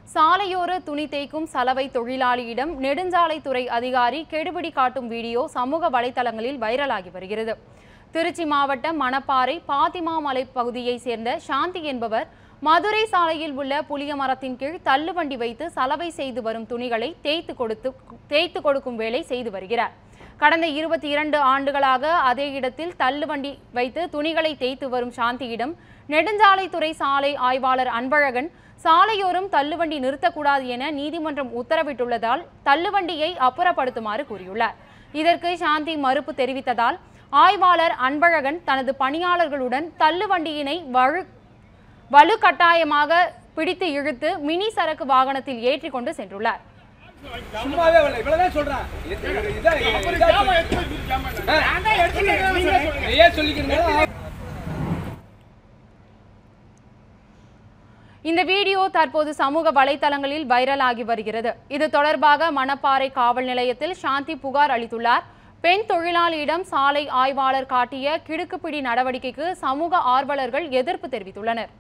சாலையோர துணி தேய்க்கும் சலவை தொழிலாளியிடம் நெடுஞ்சாலைத்துறை அதிகாரி கெடுபிடி காட்டும் வீடியோ சமூக வலைதளங்களில் வைரலாகி வருகிறது திருச்சி மாவட்டம் மணப்பாறை பாத்திமா மலை பகுதியைச் சேர்ந்த சாந்தி என்பவர் மதுரை சாலையில் உள்ள புளிய மரத்தின் கீழ் தள்ளுவண்டி வைத்து சலவை செய்து வரும் துணிகளை தேய்த்து கொடுத்து தேய்த்து கொடுக்கும் வேலை செய்து வருகிறார் கடந்த இருபத்தி இரண்டு ஆண்டுகளாக அதே இடத்தில் தள்ளுவண்டி வைத்து துணிகளை தேய்த்து வரும் சாந்தியிடம் நெடுஞ்சாலைத்துறை சாலை ஆய்வாளர் அன்பழகன் சாலையோரம் தள்ளுவண்டி நிறுத்தக்கூடாது என நீதிமன்றம் உத்தரவிட்டுள்ளதால் தள்ளுவண்டியை அப்புறப்படுத்துமாறு கூறியுள்ளார் இதற்கு சாந்தி மறுப்பு தெரிவித்ததால் ஆய்வாளர் அன்பழகன் தனது பணியாளர்களுடன் தள்ளுவண்டியினை வழு வலுக்கட்டாயமாக பிடித்து இழுத்து மினி சரக்கு வாகனத்தில் ஏற்றி கொண்டு சென்றுள்ளார் சும்மாவே வரல இவ்வளவுதான் சொல்றேன் இது- இது- இதான் இதான் ஏன் சொல்லிக்கிறீங்க இந்த வீடியோ தற்போது சமூக வலைதளங்களில் வைரலாகி வருகிறது இது தொடர்பாக மணப்பாறை காவல் நிலையத்தில் சாந்தி புகார் அளித்துள்ளார் பெண் தொழிலாளியிடம் சாலை ஆய்வாளர் காட்டிய கிடுக்குப்பிடி நடவடிக்கைக்கு சமூக ஆர்வலர்கள் எதிர்ப்பு தெரிவித்துள்ளனர்